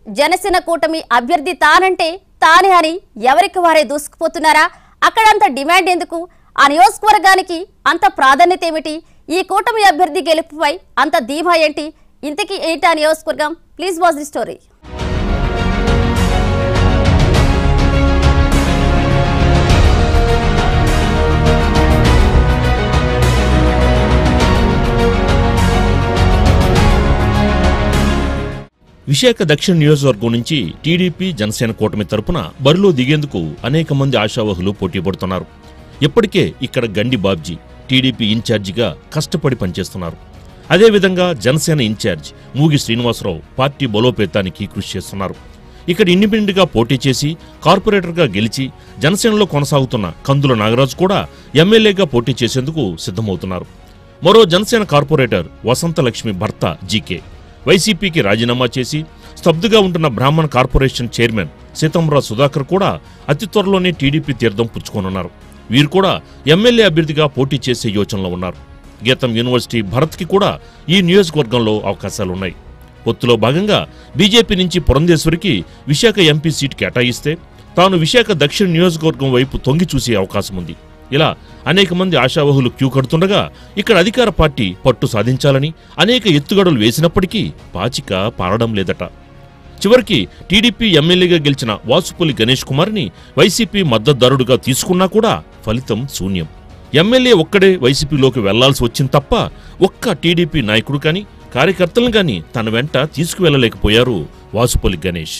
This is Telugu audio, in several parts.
జనసేన కూటమి అభ్యర్థి తానంటే తానే అని ఎవరికి వారే దూసుకుపోతున్నారా అక్కడంత డిమాండ్ ఎందుకు ఆ నియోజకవర్గానికి అంత ప్రాధాన్యత ఏమిటి ఈ కూటమి అభ్యర్థి గెలుపుపై అంత ధీమా ఏంటి ఇంతకీ ఏంటి ఆ నియోజకవర్గం please watch the story Visakha దక్షిణ నియోజకవర్గం నుంచి టీడీపీ జనసేన కూటమి తరపున బరిలో దిగేందుకు అనేక మంది ఆశావహులు పోటీ పడుతున్నారు ఇప్పటికే ఇక్కడ గండి బాబ్జీ టీడీపీ ఇన్ఛార్జిగా కష్టపడి పనిచేస్తున్నారు అదేవిధంగా జనసేన ఇన్ఛార్జ్ మూగి శ్రీనివాసరావు పార్టీ బలోపేతానికి కృషి చేస్తున్నారు ఇక్కడ ఇండిపెండెంట్గా పోటీ చేసి కార్పొరేటర్గా గెలిచి జనసేనలో కొనసాగుతున్న కందుల నాగరాజు కూడా ఎమ్మెల్యేగా పోటీ చేసేందుకు సిద్ధమవుతున్నారు మరో జనసేన కార్పొరేటర్ వసంతలక్ష్మి భర్త జీకే వైసీపీకి రాజీనామా చేసి స్తబ్దుగా ఉంటున్న బ్రాహ్మణ్ కార్పొరేషన్ చైర్మన్ సీతంరావు సుధాకర్ కూడా అతి త్వరలోనే టీడీపీ తీర్థం పుచ్చుకోనున్నారు వీరు కూడా ఎమ్మెల్యే అభ్యర్థిగా పోటీ చేసే యోచనలో ఉన్నారు గీతం యూనివర్సిటీ భరత్కి కూడా ఈ నియోజకవర్గంలో అవకాశాలున్నాయి పొత్తులో భాగంగా బీజేపీ నుంచి పురంధేశ్వరికి విశాఖ ఎంపీ సీట్ కేటాయిస్తే తాను విశాఖ దక్షిణ నియోజకవర్గం వైపు తొంగి చూసే అవకాశం ఉంది ఇలా అనేక మంది ఆశావహులు క్యూ కడుతుండగా ఇక్కడ అధికార పార్టీ పట్టు సాధించాలని అనేక ఎత్తుగడలు వేసినప్పటికీ పాచిక పారడం లేదట చివరికి టీడీపీ ఎమ్మెల్యేగా గెలిచిన వాసుపల్లి గణేష్ కుమార్ని వైసీపీ మద్దతుదారుడుగా తీసుకున్నా కూడా ఫలితం శూన్యం ఎమ్మెల్యే ఒక్కడే వైసీపీలోకి వెళ్లాల్సి వచ్చింది తప్ప ఒక్క టీడీపీ నాయకుడు కానీ కార్యకర్తలను గాని తన వెంట తీసుకువెళ్లలేకపోయారు వాసుపల్లి గణేష్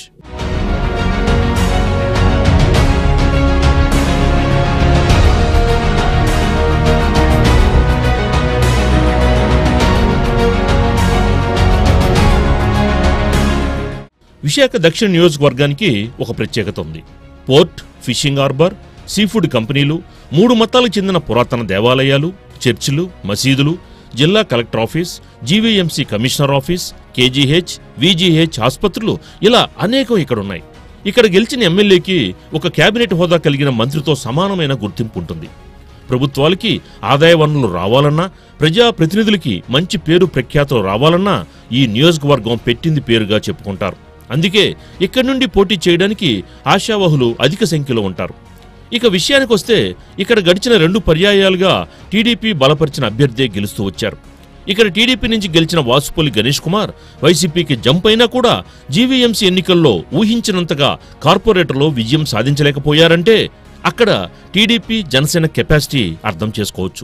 విశాఖ దక్షిణ నియోజకవర్గానికి ఒక ప్రత్యేకత ఉంది పోర్ట్ ఫిషింగ్ హార్బర్ సీఫుడ్ కంపెనీలు మూడు మతాలకు చెందిన పురాతన దేవాలయాలు చర్చిలు మసీదులు జిల్లా collector office GVMC commissioner office KGH VGH ఆసుపత్రులు ఇలా అనేకం ఇక్కడున్నాయి ఇక్కడ గెలిచిన ఎమ్మెల్యేకి ఒక కేబినెట్ హోదా కలిగిన మంత్రితో సమానమైన గుర్తింపు ఉంటుంది ప్రభుత్వాలకి ఆదాయ వనరులు రావాలన్నా ప్రజా ప్రతినిధులకి మంచి పేరు ప్రఖ్యాతులు రావాలన్నా ఈ నియోజకవర్గం పెట్టింది పేరుగా చెప్పుకుంటారు అందుకే ఇక్కడి నుండి పోటీ చేయడానికి ఆశావహులు అధిక సంఖ్యలో ఉంటారు ఇక విషయానికి వస్తే ఇక్కడ గడిచిన రెండు పర్యాయాలుగా టీడీపీ బలపరిచిన అభ్యర్థే గెలుస్తూ వచ్చారు ఇక్కడ టీడీపీ నుంచి గెలిచిన వాసుపల్లి గణేష్ కుమార్ వైసీపీకి జంప్ అయినా కూడా జీవీఎంసీ ఎన్నికల్లో ఊహించినంతగా కార్పొరేటర్లో విజయం సాధించలేకపోయారంటే అక్కడ టీడీపీ జనసేన కెపాసిటీ అర్థం చేసుకోవచ్చు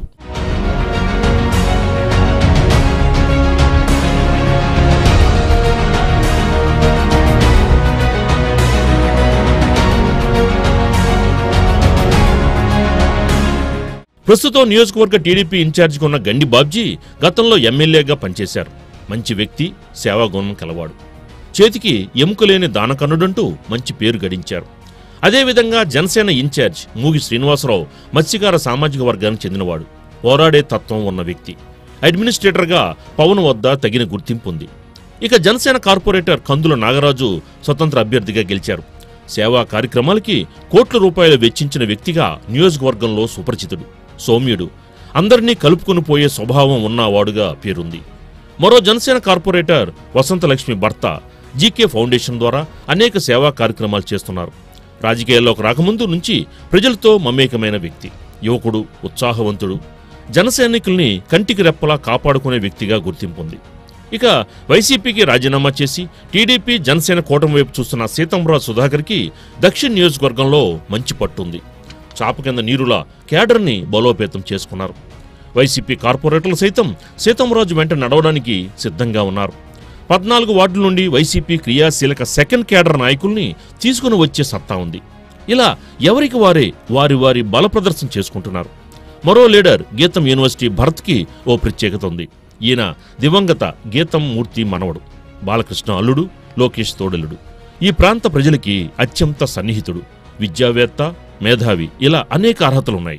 ప్రస్తుతం నియోజకవర్గ టీడీపీ ఇన్ఛార్జిగా ఉన్న గండి బాబ్జీ గతంలో ఎమ్మెల్యేగా పనిచేశారు మంచి వ్యక్తి సేవాగుణం కలవాడు చేతికి ఎముకలేని దానకన్నుడంటూ మంచి పేరు గడించారు అదేవిధంగా జనసేన ఇన్ఛార్జ్ మూగి శ్రీనివాసరావు మత్స్యకార సామాజిక వర్గానికి చెందినవాడు పోరాడే తత్వం ఉన్న వ్యక్తి అడ్మినిస్ట్రేటర్గా పవన్ వద్ద తగిన గుర్తింపు ఉంది ఇక జనసేన కార్పొరేటర్ కందుల నాగరాజు స్వతంత్ర అభ్యర్థిగా గెలిచారు సేవా కార్యక్రమాలకి కోట్ల రూపాయలు వెచ్చించిన వ్యక్తిగా నియోజకవర్గంలో సుపరిచితుడు సౌమ్యుడు అందరినీ కలుపుకొని పోయే స్వభావం ఉన్నవాడుగా పేరుంది మరో జనసేన కార్పొరేటర్ వసంతలక్ష్మి భర్త జీకే ఫౌండేషన్ ద్వారా అనేక సేవా కార్యక్రమాలు చేస్తున్నారు రాజకీయాల్లోకి రాకముందు నుంచి ప్రజలతో మమేకమైన వ్యక్తి యువకుడు ఉత్సాహవంతుడు జనసైనికుల్ని కంటికి రెప్పలా కాపాడుకునే వ్యక్తిగా గుర్తింపు ఉంది ఇక వైసీపీకి రాజీనామా చేసి టీడీపీ జనసేన కూటమి వైపు చూస్తున్న సీతంరావు సుధాకర్కి దక్షిణ నియోజకవర్గంలో మంచి పట్టుంది చాప కింద నీరులా కేడర్ని బలోపేతం చేసుకున్నారు వైసీపీ కార్పొరేటర్లు సైతం సీతంరాజు వెంట నడవడానికి సిద్ధంగా ఉన్నారు పద్నాలుగు వార్డుల నుండి వైసీపీ క్రియాశీలక సెకండ్ కేడర్ నాయకుల్ని తీసుకుని వచ్చే సత్తా ఉంది ఇలా ఎవరికి వారే వారి వారి బల ప్రదర్శన చేసుకుంటున్నారు మరో లీడర్ గీతం యూనివర్సిటీ భరత్కి ఓ ప్రత్యేకత ఉంది ఈయన దివంగత గీతం మూర్తి మనవడు బాలకృష్ణ అల్లుడు లోకేష్ తోడలుడు ఈ ప్రాంత ప్రజలకి అత్యంత సన్నిహితుడు విద్యావేత్త మేధావి ఇలా అనేక అర్హతలున్నాయి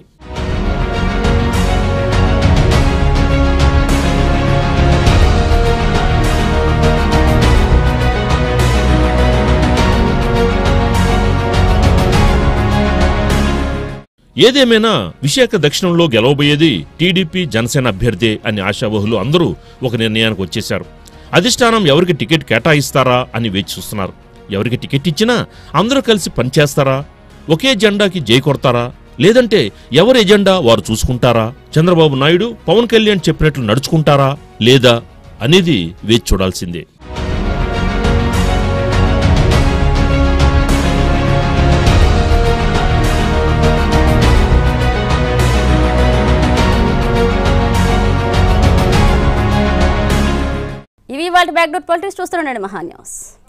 ఏదేమైనా విశాఖ దక్షిణంలో గెలవబోయేది టీడీపీ జనసేన అభ్యర్థే అని ఆశావహులు అందరూ ఒక నిర్ణయానికి వచ్చేశారు అధిష్టానం ఎవరికి టికెట్ కేటాయిస్తారా అని వేచి చూస్తున్నారు ఎవరికి టికెట్ ఇచ్చినా అందరూ కలిసి పనిచేస్తారా ఒకే జెండాకి జై కొడతారా లేదంటే ఎవరి ఎజెండా వారు చూసుకుంటారా చంద్రబాబు నాయుడు పవన్ కళ్యాణ్ చెప్పినట్లు నడుచుకుంటారా లేదా అనేది వేచి చూడాల్సిందే ఇవి వాళ్ళ బ్యాక్ డోర్ పాలిటిక్స్ చూస్తుండండి మహా న్యూస్